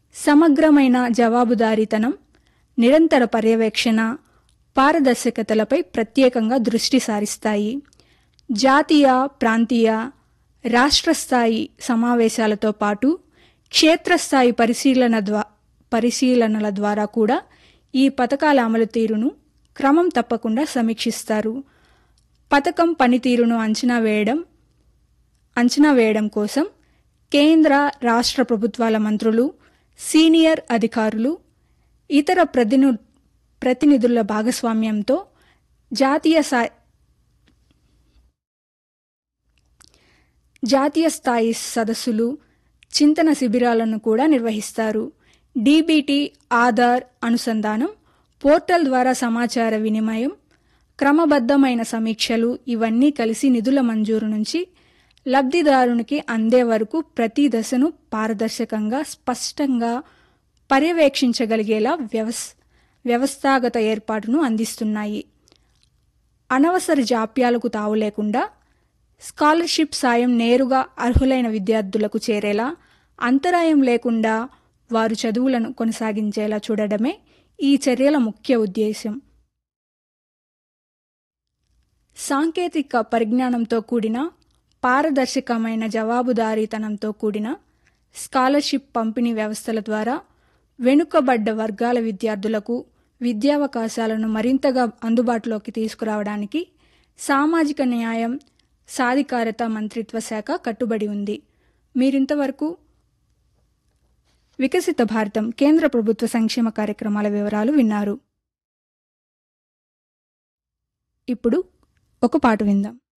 సమగ్రమైన జవాబుదారీతనం నిరంతర పర్యవేక్షణ పారదర్శకతలపై ప్రత్యేకంగా దృష్టి సారిస్తాయి జాతీయ ప్రాంతీయ రాష్ట్ర స్థాయి సమావేశాలతో పాటు క్షేత్రస్థాయి పరిశీలన ద్వా పరిశీలనల ద్వారా కూడా ఈ పథకాల అమలు తీరును క్రమం తప్పకుండా సమీక్షిస్తారు పథకం పనితీరును అంచనా వేయడం అంచనా వేయడం కోసం కేంద్ర రాష్ట్ర ప్రభుత్వాల మంత్రులు సీనియర్ అధికారులు ఇతర ప్రతిను ప్రతినిధుల భాగస్వామ్యంతో జాతీయ సా జాతీయ స్థాయి సదస్సులు చింతన శిబిరాలను కూడా నిర్వహిస్తారు డీబీటీ ఆధార్ అనుసంధానం పోర్టల్ ద్వారా సమాచార వినిమయం క్రమబద్ధమైన సమీక్షలు ఇవన్నీ కలిసి నిధుల మంజూరు నుంచి లబ్ధిదారునికి అందే వరకు ప్రతి దశను పారదర్శకంగా స్పష్టంగా పర్యవేక్షించగలిగేలా వ్యవస్ వ్యవస్థాగత ఏర్పాటును అందిస్తున్నాయి అనవసర జాప్యాలకు తావు లేకుండా స్కాలర్షిప్ సాయం నేరుగా అర్హులైన విద్యార్థులకు చేరేలా అంతరాయం లేకుండా వారు చదువులను కొనసాగించేలా చూడడమే ఈ చర్యల ముఖ్య ఉద్దేశం సాంకేతిక పరిజ్ఞానంతో కూడిన పారదర్శకమైన జవాబుదారీతనంతో కూడిన స్కాలర్షిప్ పంపిణీ వ్యవస్థల ద్వారా వెనుకబడ్డ వర్గాల విద్యార్థులకు విద్యావకాశాలను మరింతగా అందుబాటులోకి తీసుకురావడానికి సామాజిక న్యాయం సాధికారత మంత్రిత్వ శాఖ కట్టుబడి ఉంది మీరింతవరకు వికసిత భారతం కేంద్ర ప్రభుత్వ సంక్షేమ కార్యక్రమాల వివరాలు విన్నారు ఇప్పుడు ఒక పాట విందాం